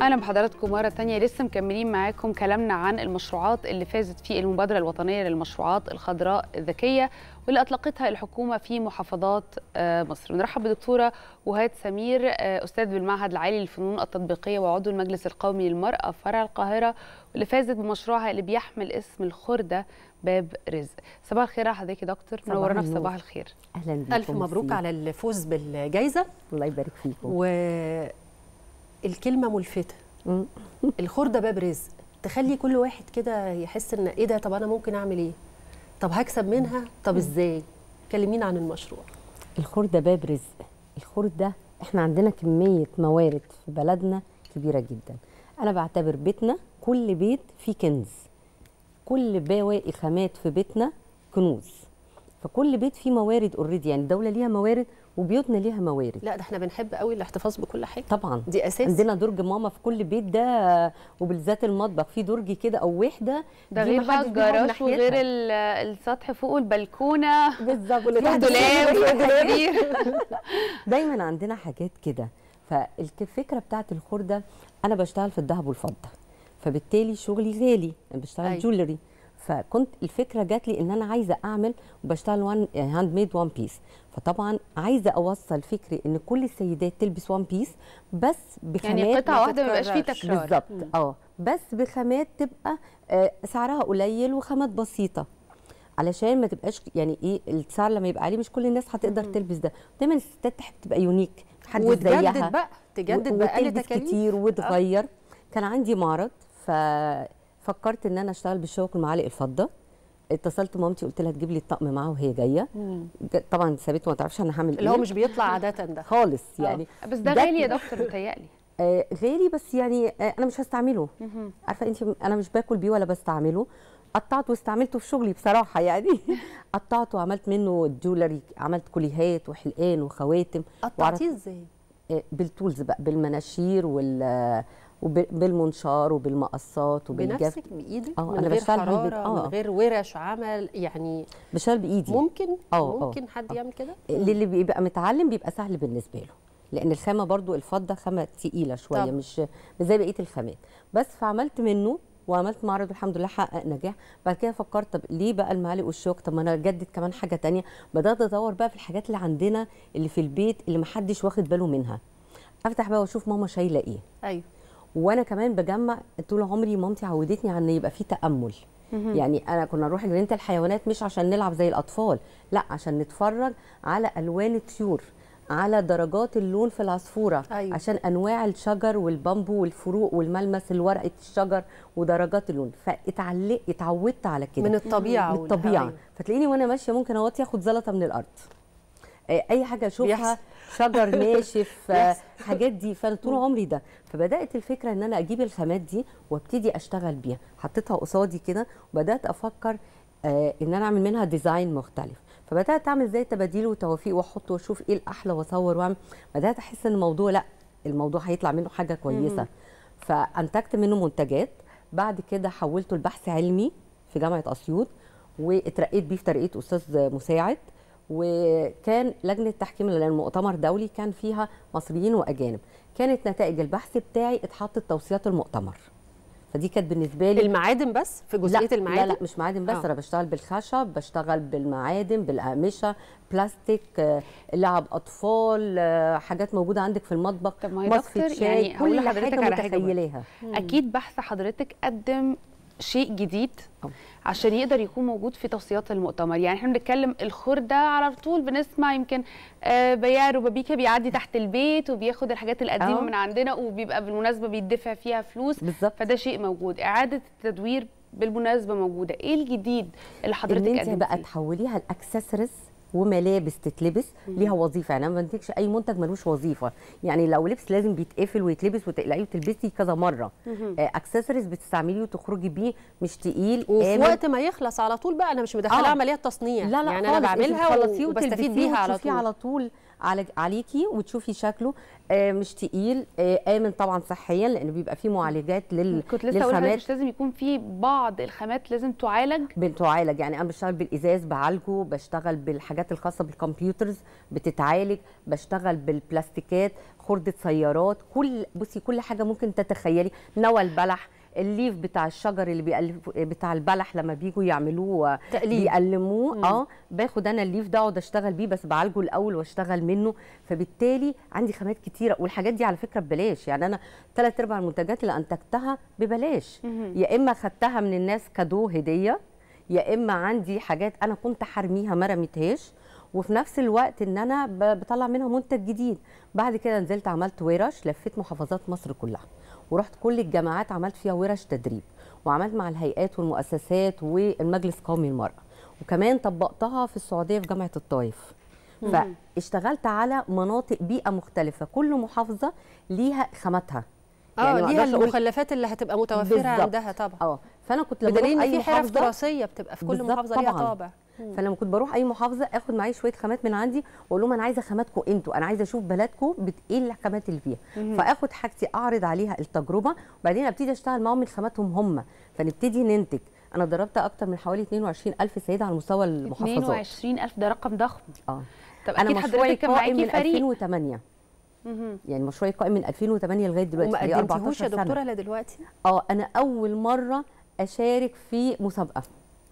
اهلا بحضراتكم مره تانية لسه مكملين معاكم كلامنا عن المشروعات اللي فازت في المبادره الوطنيه للمشروعات الخضراء الذكيه واللي اطلقتها الحكومه في محافظات مصر بنرحب بدكتوره وهاد سمير استاذ بالمعهد العالي للفنون التطبيقيه وعضو المجلس القومي للمراه فرع القاهره واللي فازت بمشروعها اللي بيحمل اسم الخرده باب رزق صباح الخير على حضرتك يا دكتور منورانا في صباح الخير اهلا بيكم الف مبروك على الفوز بالجائزه الله يبارك فيكم والكلمه ملفته الخرده باب رزق تخلي كل واحد كده يحس ان ايه ده طب انا ممكن اعمل ايه طب هكسب منها طب ازاي كلمينا عن المشروع الخرده باب رزق الخرده احنا عندنا كميه موارد في بلدنا كبيره جدا انا بعتبر بيتنا كل بيت فيه كنز كل بواقي خامات في بيتنا كنوز فكل بيت فيه موارد اوريدي يعني الدوله ليها موارد وبيوتنا ليها موارد لا ده احنا بنحب قوي الاحتفاظ بكل حاجه طبعا دي اساس عندنا درج ماما في كل بيت ده وبالذات المطبخ في درج كده او وحده ده غير بقى الجراج وغير السطح فوق البلكونه بالظبط والدولاب والسرير دايما عندنا حاجات كده فالفكره بتاعت الخرده انا بشتغل في الذهب والفضه فبالتالي شغلي غالي انا بشتغل أيوة. جولري فكنت الفكره جات لي ان انا عايزه اعمل وبشتغل وان هاند ميد وان بيس فطبعا عايزه اوصل فكري ان كل السيدات تلبس وان بيس بس بخامات يعني قطعه واحده ما يبقاش فيه تكرار بالظبط اه بس بخامات تبقى آه سعرها قليل وخامات بسيطه علشان ما تبقاش يعني ايه السعر لما يبقى عليه مش كل الناس هتقدر تلبس ده دايما الستات تحب تبقى يونيك حد وتجدد بقى تجدد بقى تكاليف كتير وتغير آه. كان عندي معرض ففكرت ان انا اشتغل بالشوك المعالق الفضه اتصلت مامتي قلت لها تجيب لي الطقم معاها وهي جايه مم. طبعا سابته ما تعرفش انا هعمل ايه اللي هو مش بيطلع عاده ده خالص يعني أوه. بس ده, ده غالي يا دكتور متهيألي آه غالي بس يعني آه انا مش هستعمله عارفه انت انا مش باكل بيه ولا بستعمله قطعته واستعملته في شغلي بصراحه يعني قطعته وعملت منه جولري عملت كليهات وحلقان وخواتم قطعتيه ازاي آه بالتولز بقى بالمناشير وال وبالمنشار وبالمقصات وبالجف بنفسك بايدك اه انا بشتغل حرارة آه. من غير ورش عمل يعني بشتغل بايدي ممكن أوه ممكن حد أوه. يعمل كده اللي بيبقى متعلم بيبقى سهل بالنسبه له لان الخامه برضو الفضه خامه تقيله شويه طب. مش مش زي بقيه الخامات بس فعملت منه وعملت معرض الحمد لله حقق نجاح بعد كده فكرت طب ليه بقى المعالق والشوك طب ما انا اجدد كمان حاجه تانية بدات ادور بقى في الحاجات اللي عندنا اللي في البيت اللي ما حدش واخد باله منها افتح بقى واشوف ماما شايله ايه ايوه وانا كمان بجمع طول عمري مامتي عودتني على ان يبقى في تامل يعني انا كنا نروح جنينه الحيوانات مش عشان نلعب زي الاطفال لا عشان نتفرج على الوان الطيور على درجات اللون في العصفوره أيوة. عشان انواع الشجر والبامبو والفروق والملمس الورقه الشجر ودرجات اللون فاتعلق اتعودت على كده من الطبيعه من الطبيعه والهوية. فتلاقيني وانا ماشيه ممكن اوطي اخد زلطه من الارض اي حاجه اشوفها شجر ناشف حاجات دي فانا طول عمري ده فبدات الفكره ان انا اجيب الخامات دي وابتدي اشتغل بيها حطيتها قصادي كده وبدات افكر آه ان انا اعمل منها ديزاين مختلف فبدات اعمل زي تباديل وتوافيق واحط واشوف ايه الاحلى واصور واعمل بدات احس ان الموضوع لا الموضوع هيطلع منه حاجه كويسه فانتجت منه منتجات بعد كده حولته لبحث علمي في جامعه اسيوط واترقيت بيه في ترقيه استاذ مساعد وكان لجنه تحكيم لان مؤتمر دولي كان فيها مصريين واجانب كانت نتائج البحث بتاعي اتحطت توصيات المؤتمر فدي كانت بالنسبه لي المعادن بس في جزئيه لا المعادن لا لا مش معادن بس آه. انا بشتغل بالخشب بشتغل بالمعادن بالاقمشه بلاستيك لعب اطفال حاجات موجوده عندك في المطبخ طب ما يا دكتور يعني كل حاجه متخيلاها اكيد بحث حضرتك قدم شيء جديد عشان يقدر يكون موجود في توصيات المؤتمر يعني احنا بنتكلم الخرده على طول بنسمع يمكن آه بياع روبابيكا بيعدي تحت البيت وبياخد الحاجات القديمه أوه. من عندنا وبيبقى بالمناسبه بيدفع فيها فلوس بالزبط. فده شيء موجود اعاده التدوير بالمناسبه موجوده ايه الجديد اللي حضرتك ان انت بقى تحوليها لاكسسوارز وملابس تتلبس ليها وظيفه يعني انا ما بنتجش اي منتج ملوش وظيفه يعني لو لبس لازم بيتقفل ويتلبس وتقلعيه وتلبسي كذا مره اكسسوارز بتستعمليه وتخرجي بيه مش تقيل وفي وقت ما يخلص على طول بقى انا مش مدخله آه. عمليات تصنيع لا لا يعني انا بعملها وبستفيد بيها على طول على طول على عليكي وتشوفي شكله آه مش تقيل آه امن طبعا صحيا لان بيبقى فيه معالجات لل كنت لسه للخامات مش لازم يكون في بعض الخامات لازم تعالج بتعالج يعني انا بشتغل بالازاز بعالجه بشتغل بالحاجات الخاصه بالكمبيوترز بتتعالج بشتغل بالبلاستيكات خردة سيارات كل بصي كل حاجة ممكن تتخيلي نوى البلح الليف بتاع الشجر اللي بيألف بتاع البلح لما بيجوا يعملوه تقليد. بيقلموه مم. اه باخد انا الليف ده اقعد اشتغل بيه بس بعالجه الاول واشتغل منه فبالتالي عندي خامات كتيره والحاجات دي على فكره ببلاش يعني انا ثلاث ارباع المنتجات اللي انتجتها ببلاش يا اما خدتها من الناس كادو هديه يا اما عندي حاجات انا كنت حرميها ما رميتهاش وفي نفس الوقت ان انا ب- بطلع منها منتج جديد بعد كده نزلت عملت ورش لفيت محافظات مصر كلها ورحت كل الجامعات عملت فيها ورش تدريب وعملت مع الهيئات والمؤسسات والمجلس القومي للمرأة وكمان طبقتها في السعودية في جامعة الطائف فاشتغلت على مناطق بيئة مختلفة كل محافظة ليها خاماتها اه ما ليها أقدرش أقول- المخلفات اللي هتبقى متوفره بالظبط. عندها طبعا اه فانا كنت لما بدليل بروح ان اي في حرف محافظه دراسيه بتبقى في كل بالظبط محافظه ليها طبعاً. طابع فلما كنت بروح اي محافظه اخد معايا شويه خامات من عندي واقول لهم انا عايزه خاماتكم انتوا انا عايزه اشوف بلدكم بت... ايه الخامات اللي فيها فاخد حاجتي اعرض عليها التجربه وبعدين ابتدي اشتغل معاهم من خاماتهم هم فنبتدي ننتج انا دربت اكتر من حوالي 22 الف سيده على مستوى المحافظات 22000 ده رقم ضخم اه طب انا اكيد مشروعي حضرتك كان قائم معاكي من فريق 2008 يعني مشروعي قائم من 2008 لغايه دلوقتي وما بقالي قدمتيهوش يا 14 دكتوره سنه لدلوقتي اه انا اول مره اشارك في مسابقه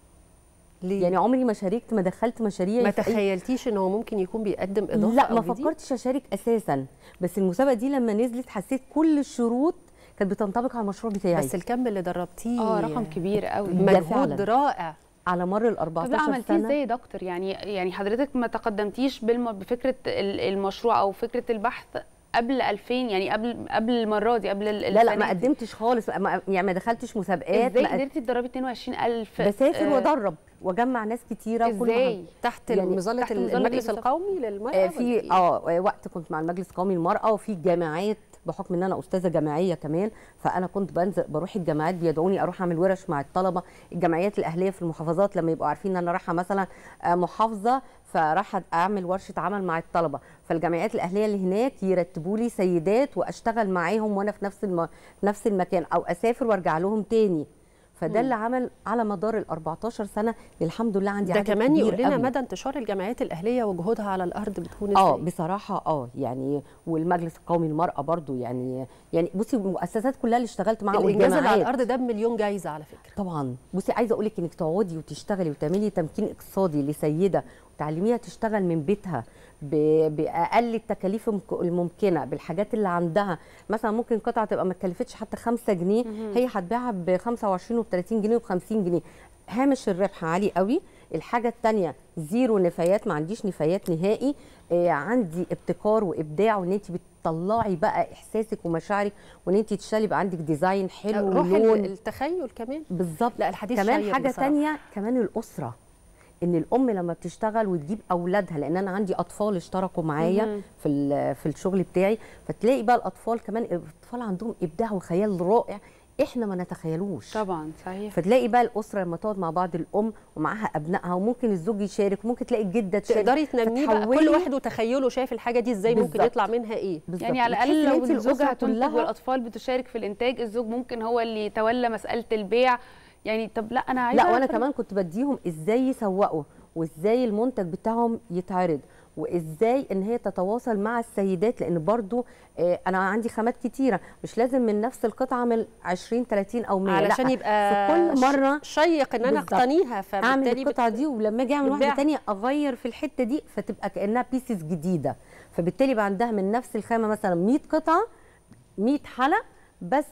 ليه يعني عمري ما شاركت ما دخلت مشاريع ما في أي تخيلتيش ان هو ممكن يكون بيقدم اضافه لا أو ما جديد؟ فكرتش اشارك اساسا بس المسابقه دي لما نزلت حسيت كل الشروط كانت بتنطبق على المشروع بتاعي بس الكم اللي دربتيه اه رقم كبير قوي ده مجهود فعلاً. رائع على مر ال طب 14 لا عملتيه سنه ازاي يا دكتور يعني يعني حضرتك ما تقدمتيش بالم... بفكره ال- المشروع او فكره البحث قبل 2000 يعني قبل قبل المره دي قبل ال- لا لا السنة ما دي. قدمتش خالص ما يعني ما دخلتش مسابقات ازاي ما قد- قدرتي تدربي 22000 بسافر آه، وادرب واجمع ناس كتيره وكل ازاي تحت يعني مظله تحت مظلة المجلس إيه بالظبط؟ القومي للمراه آه، ولا في إيه؟ اه وقت كنت مع المجلس القومي للمراه وفي جامعات بحكم ان انا استاذه جامعيه كمان فانا كنت بنزل بروح الجامعات بيدعوني اروح اعمل ورش مع الطلبه الجمعيات الاهليه في المحافظات لما يبقوا عارفين ان انا رايحه مثلا آه، محافظه فراح اعمل ورشه عمل مع الطلبه فالجمعيات الاهليه اللي هناك يرتبوا لي سيدات واشتغل معاهم وانا في نفس الم... نفس المكان او اسافر وارجع لهم تاني فده اللي عمل على مدار ال 14 سنه الحمد لله عندي ده عدد كمان كبير يقول لنا قوي. مدى انتشار الجمعيات الاهليه وجهودها على الارض بتكون اه ازاي بصراحه اه يعني والمجلس القومي للمراه برضو يعني يعني بصي المؤسسات كلها اللي اشتغلت معاها الانجاز اللي على والجامعات الارض ده بمليون جايزه على فكره طبعا بصي عايزه اقول لك انك تقعدي وتشتغلي وتعملي تمكين اقتصادي لسيده وتعلميها تشتغل من بيتها ب- باقل التكاليف المك- الممكنه بالحاجات اللي عندها مثلا ممكن قطعه تبقى ما تكلفتش حتى 5 جنيه هي هتبيعها ب 25 وب 30 جنيه وب 50 جنيه هامش الربح عالي قوي الحاجه الثانيه زيرو نفايات ما عنديش نفايات نهائي آه عندي ابتكار وابداع وان انت بتطلعي بقى احساسك ومشاعرك وان انت تشتغلي يبقى عندك ديزاين حلو روح ولون التخيل كمان بالظبط لا، الحديث كمان شيق حاجه بصراحة. تانية كمان الاسره ان الام لما بتشتغل وتجيب اولادها لان انا عندي اطفال اشتركوا معايا في ال- في الشغل بتاعي فتلاقي بقى الاطفال كمان الاطفال عندهم ابداع وخيال رائع احنا ما نتخيلوش طبعا صحيح فتلاقي بقى الاسره لما تقعد مع بعض الام ومعاها ابنائها وممكن الزوج يشارك وممكن تلاقي الجده تشارك تقدري تنميه بقى كل فتحولي- واحد وتخيله شايف الحاجه دي ازاي ممكن بالظبط. يطلع منها ايه بالظبط. يعني على وتحسي الاقل إن لو أنت الزوجه الأسرة هتنتج كلها- والاطفال بتشارك في الانتاج الزوج ممكن هو اللي يتولى مساله البيع يعني طب لا انا عايزه لا وانا أعرف- كمان كنت بديهم ازاي يسوقوا وازاي المنتج بتاعهم يتعرض وازاي ان هي تتواصل مع السيدات لان برضو آه، انا عندي خامات كتيره مش لازم من نفس القطعه من 20 30 او 100 علشان لا يبقى في كل مره ش- شيق ان انا بالظبط. اقتنيها اعمل فبالتالي القطعه بت- دي ولما اجي اعمل واحده بتباع. تانية اغير في الحته دي فتبقى كانها بيسز جديده فبالتالي يبقى عندها من نفس الخامه مثلا 100 قطعه 100 حلقه بس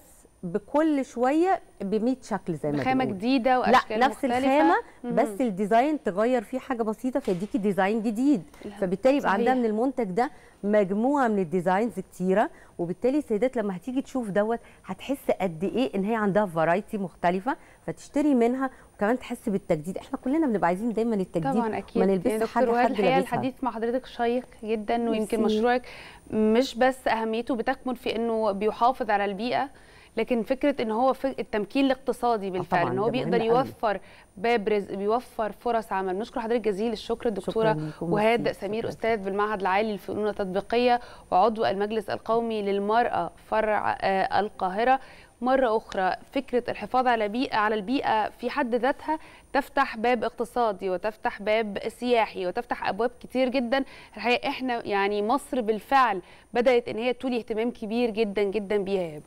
بكل شويه ب 100 شكل زي ما بخامه بنقول. جديده لا واشكال نفس مختلفة. الخامه مهم. بس الديزاين تغير فيه حاجه بسيطه فيديكي ديزاين جديد فبالتالي يبقى صحيح. عندها من المنتج ده مجموعه من الديزاينز كتيره وبالتالي السيدات لما هتيجي تشوف دوت هتحس قد ايه ان هي عندها فرايتي مختلفه فتشتري منها وكمان تحس بالتجديد احنا كلنا بنبقى عايزين دايما التجديد طبعا اكيد ما يا نلبسش دكتور حاجه وائل حد الحقيقه لابسها الحديث مع حضرتك شيق جدا ويمكن ميرسي. مشروعك مش بس اهميته بتكمن في انه بيحافظ على البيئه لكن فكره ان هو في التمكين الاقتصادي بالفعل طبعاً، ان هو ده بيقدر مهم قوي. يوفر باب رزق بيوفر فرص عمل بنشكر حضرتك جزيل الشكر الدكتوره ليكم، وهاد ميرسي، سمير شكراً. استاذ بالمعهد العالي للفنون التطبيقيه وعضو المجلس القومي للمراه فرع آه، القاهره مره اخرى فكره الحفاظ على بيئه على البيئه في حد ذاتها تفتح باب اقتصادي وتفتح باب سياحي وتفتح ابواب كتير جدا الحقيقه احنا يعني مصر بالفعل بدات ان هي تولي اهتمام كبير جدا جدا بيها